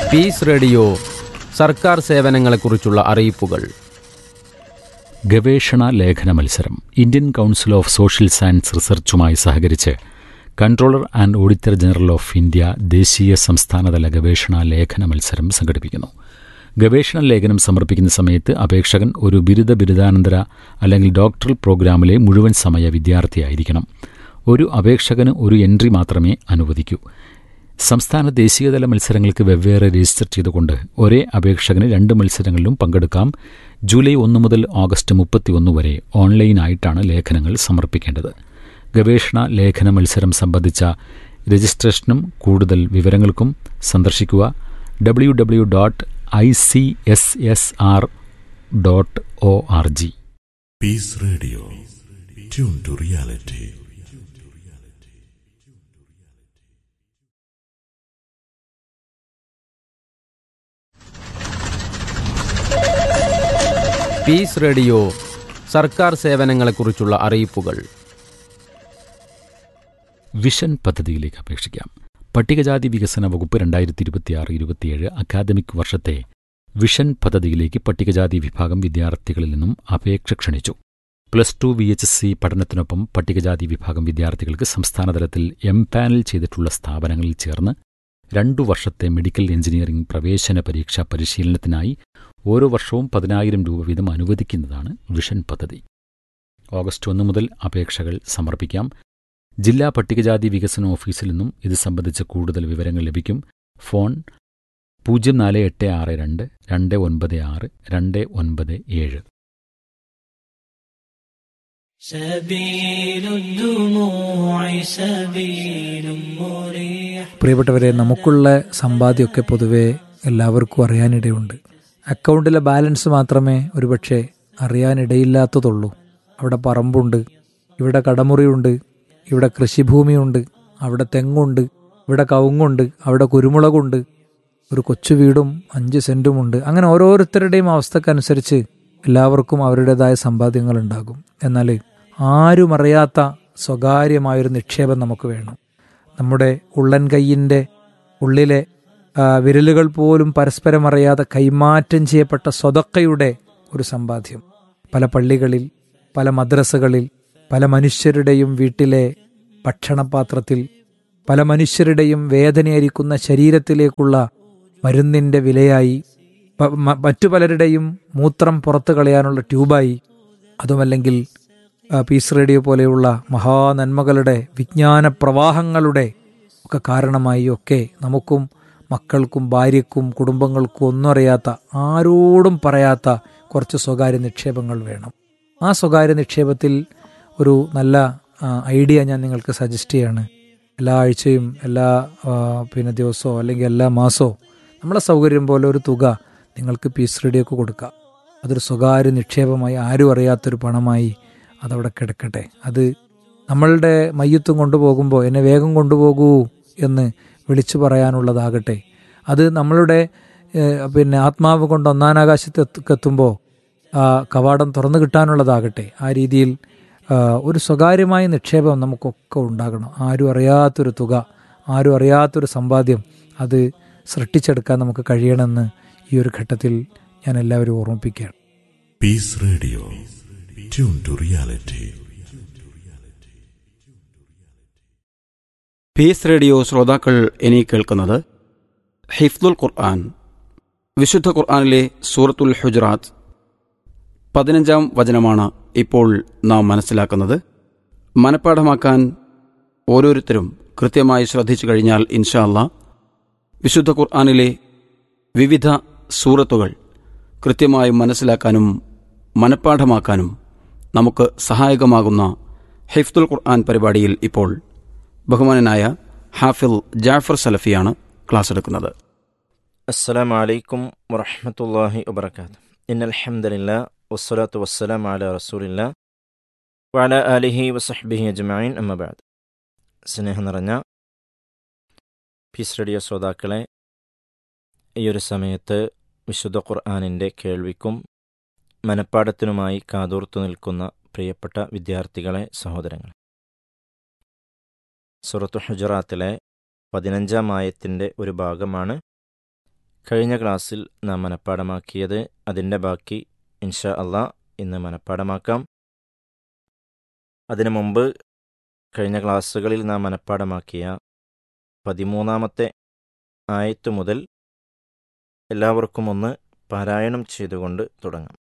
Piece radio സർക്കാർ സേവനങ്ങളെക്കുറിച്ചുള്ള അറിയിപ്പുകൾ ഗവേഷണ ലേഖന മത്സരം Indian council of social science റിസർച്ചുമായി സഹകരിച്ച് controller and auditor general of India ദേശീയ സംസ്ഥാനതല ഗവേഷണ ലേഖന മത്സരം സംഘടിപ്പിക്കുന്നു ഗവേഷണ ലേഖനം സമർപ്പിക്കുന്ന സമയത്ത് അപേക്ഷകൻ ഒരു ബിരുദ ബിരുദാനന്തര അല്ലെങ്കിൽ ഡോക്ടറൽ പ്രോഗ്രാമിലെ മുഴുവൻ സമയ വിദ്യാർത്ഥിയായിരിക്കണം ഒരു അപേക്ഷകന് ഒരു എൻട്രി മാത്രമേ അനുവദിക്കൂ സംസ്ഥാന ദേശീയതല മത്സരങ്ങൾക്ക് വെവ്വേറെ രജിസ്റ്റർ ചെയ്തുകൊണ്ട് ഒരേ അപേക്ഷകന് രണ്ട് മത്സരങ്ങളിലും പങ്കെടുക്കാം ജൂലൈ ഒന്ന് മുതൽ ഓഗസ്റ്റ് മുപ്പത്തിയൊന്ന് വരെ ഓൺലൈനായിട്ടാണ് ലേഖനങ്ങൾ സമർപ്പിക്കേണ്ടത് ഗവേഷണ ലേഖന മത്സരം സംബന്ധിച്ച രജിസ്ട്രേഷനും കൂടുതൽ വിവരങ്ങൾക്കും സന്ദർശിക്കുക W W dot I C S S R dot O R G Peace Radio. Tune to reality. Peace radio സർക്കാർ സേവനങ്ങളെക്കുറിച്ചുള്ള അറിയിപ്പുകൾ വിഷൻ പദ്ധതിയിലേക്ക് അപേക്ഷിക്കാം പട്ടികജാതി വികസന വകുപ്പ് രണ്ടായിരത്തി ഇരുപത്തിയാറ് ഇരുപത്തിയേഴ് അക്കാദമിക് വർഷത്തെ വിഷൻ പദ്ധതിയിലേക്ക് പട്ടികജാതി വിഭാഗം വിദ്യാർത്ഥികളിൽ നിന്നും അപേക്ഷ ക്ഷണിച്ചു plus two V H S C പഠനത്തിനൊപ്പം പട്ടികജാതി വിഭാഗം വിദ്യാർത്ഥികൾക്ക് സംസ്ഥാനതലത്തിൽ എം പാനൽ ചെയ്തിട്ടുള്ള സ്ഥാപനങ്ങളിൽ ചേർന്ന് രണ്ടു വർഷത്തെ മെഡിക്കൽ എഞ്ചിനീയറിംഗ് പ്രവേശന പരീക്ഷാ പരിശീലനത്തിനായി ഓരോ വർഷവും പതിനായിരം രൂപ വീതം അനുവദിക്കുന്നതാണ് വിഷൻ പദ്ധതി ഓഗസ്റ്റ് ഒന്ന് മുതൽ അപേക്ഷകൾ സമർപ്പിക്കാം ജില്ലാ പട്ടികജാതി വികസന ഓഫീസിൽ നിന്നും ഇത് സംബന്ധിച്ച കൂടുതൽ വിവരങ്ങൾ ലഭിക്കും ഫോൺ പൂജ്യം നാല് എട്ട് ആറ് രണ്ട് രണ്ട് ഒൻപത് ആറ് രണ്ട് ഒൻപത് ഏഴ് سبيل الدموع سبيل مريح പ്രിയപ്പെട്ടവരെ നമുക്കുള്ള സമ്പാദ്യമൊക്കെ പൊതുവെ എല്ലാവർക്കും അറിയാനിടയുണ്ട് അക്കൗണ്ടിലെ ബാലൻസ് മാത്രമേ ഒരുപക്ഷെ അറിയാനിടയില്ലാത്തതുള്ളൂ അവിടെ പറമ്പുണ്ട് ഇവിടെ കടമുറിയുണ്ട് ഇവിടെ കൃഷിഭൂമിയുണ്ട് അവിടെ തെങ്ങുണ്ട് ഇവിടെ കവുങ്ങുണ്ട് അവിടെ കുരുമുളകുണ്ട് ഒരു കൊച്ചു വീടും അഞ്ച് സെന്റുമുണ്ട് അങ്ങനെ ഓരോരുത്തരുടെയും അവസ്ഥക്കനുസരിച്ച് എല്ലാവർക്കും അവരുടേതായ സമ്പാദ്യങ്ങൾ ഉണ്ടാകും എന്നാൽ ആരും അറിയാത്ത സ്വകാര്യമായൊരു നിക്ഷേപം നമുക്ക് വേണം നമ്മുടെ ഉള്ളൻ കൈയിൻ്റെ ഉള്ളിലെ ആ, വിരലുകൾ പോലും പരസ്പരം അറിയാതെ കൈമാറ്റം ചെയ്യപ്പെട്ട സ്വതക്കയുടെ ഒരു സമ്പാദ്യം പല പള്ളികളിൽ പല മദ്രസകളിൽ പല മനുഷ്യരുടെയും വീട്ടിലെ ഭക്ഷണപാത്രത്തിൽ പല മനുഷ്യരുടെയും വേദനയായിരിക്കുന്ന ശരീരത്തിലേക്കുള്ള മരുന്നിൻ്റെ വിലയായി പ- മ- മറ്റു പലരുടെയും മൂത്രം പുറത്തു കളയാനുള്ള ട്യൂബായി അതുമല്ലെങ്കിൽ ആ, പീസ് റേഡിയോ പോലെയുള്ള മഹാനന്മകളുടെ വിജ്ഞാന പ്രവാഹങ്ങളുടെ ഒക്കെ കാരണമായി ഒക്കെ നമുക്കും മക്കൾക്കും ഭാര്യയ്ക്കും കുടുംബങ്ങൾക്കും ഒന്നും അറിയാത്ത ആരോടും പറയാത്ത കുറച്ച് സ്വകാര്യ നിക്ഷേപങ്ങൾ വേണം ആ സ്വകാര്യ നിക്ഷേപത്തിൽ ഒരു നല്ല ആ, ഐഡിയ ഞാൻ നിങ്ങൾക്ക് സജസ്റ്റ് ചെയ്യാണ് എല്ലാ ആഴ്ചയും എല്ലാ ആ, പിന്നെ ദിവസമോ അല്ലെങ്കിൽ എല്ലാ മാസമോ നമ്മളെ സൗകര്യം പോലെ ഒരു തുക നിങ്ങൾക്ക് പീസ് റേഡിയോക്ക് കൊടുക്കാം അതൊരു സ്വകാര്യ നിക്ഷേപമായി ആരും അറിയാത്തൊരു പണമായി അതവിടെ കിടക്കട്ടെ അത് നമ്മളുടെ മയ്യത്തും കൊണ്ടുപോകുമ്പോൾ എന്നെ വേഗം കൊണ്ടുപോകൂ എന്ന് വിളിച്ചു പറയാനുള്ളതാകട്ടെ അത് നമ്മളുടെ ഏഹ്, പിന്നെ ആത്മാവ് കൊണ്ട് ഒന്നാനാകാശത്ത് എത്തുമ്പോൾ ആ കവാടം തുറന്നു കിട്ടാനുള്ളതാകട്ടെ ആ രീതിയിൽ ആ, ഒരു സ്വകാര്യമായ നിക്ഷേപം നമുക്കൊക്കെ ഉണ്ടാകണം ആരും അറിയാത്തൊരു തുക ആരും അറിയാത്തൊരു സമ്പാദ്യം അത് സൃഷ്ടിച്ചെടുക്കാൻ നമുക്ക് കഴിയണമെന്ന് ഈ ഒരു ഘട്ടത്തിൽ ഞാൻ എല്ലാവരും ഓർമ്മിപ്പിക്കുകയാണ് Peace Radio. Tune to reality. Peace radio ശ്രോതാക്കൾ ഇനി കേൾക്കുന്നത് ഹിഫ്ദുൽ ഖുർആൻ വിശുദ്ധ ഖുർആനിലെ സൂറത്തുൽ ഹുജറാത്ത് പതിനഞ്ചാം വചനമാണ് ഇപ്പോൾ നാം മനസ്സിലാക്കുന്നത് മനഃപ്പാഠമാക്കാൻ ഓരോരുത്തരും കൃത്യമായി ശ്രദ്ധിച്ചു കഴിഞ്ഞാൽ ഇൻഷാ അല്ലാ വിശുദ്ധ ഖുർആനിലെ വിവിധ സൂറത്തുകൾ കൃത്യമായി മനസ്സിലാക്കാനും മനഃപ്പാഠമാക്കാനും നമുക്ക് സഹായകമാകുന്ന ഹിഫ്ദുൽ ഖുർആൻ പരിപാടിയിൽ ഇപ്പോൾ ബഹുമാനനായ ഹാഫിൽ ജാഫർ സലഫിയാണ് ക്ലാസ് എടുക്കുന്നത് السلام عليكم ورحمة الله وبركاته إن الحمد لله والصلاة والسلام على رسول الله وعلى آله وصحبه أجمعين أما بعد സ്നേഹം നിറഞ്ഞ പീസ് റേഡിയോ ശ്രോതാക്കളെ ഈ ഒരു സമയത്ത് വിശുദ്ധ ഖുർആാനിൻ്റെ കേൾവിക്കും മനപ്പാടത്തിനുമായി കാതോർത്തു നിൽക്കുന്ന പ്രിയപ്പെട്ട വിദ്യാർത്ഥികളെ സഹോദരങ്ങൾ സുറത്തു ഹുജറാത്തിലെ പതിനഞ്ചാം ആയത്തിൻ്റെ ഒരു ഭാഗമാണ് കഴിഞ്ഞ ക്ലാസ്സിൽ നാം മനഃപ്പാടമാക്കിയത് അതിൻ്റെ ബാക്കി ഇൻഷാ അള്ളാ ഇന്ന് മനഃപ്പാടമാക്കാം അതിനു മുമ്പ് കഴിഞ്ഞ ക്ലാസ്സുകളിൽ നാം മനഃപ്പാടമാക്കിയ പതിമൂന്നാമത്തെ ആയത്ത് മുതൽ എല്ലാവർക്കും ഒന്ന് പാരായണം ചെയ്തുകൊണ്ട് തുടങ്ങാം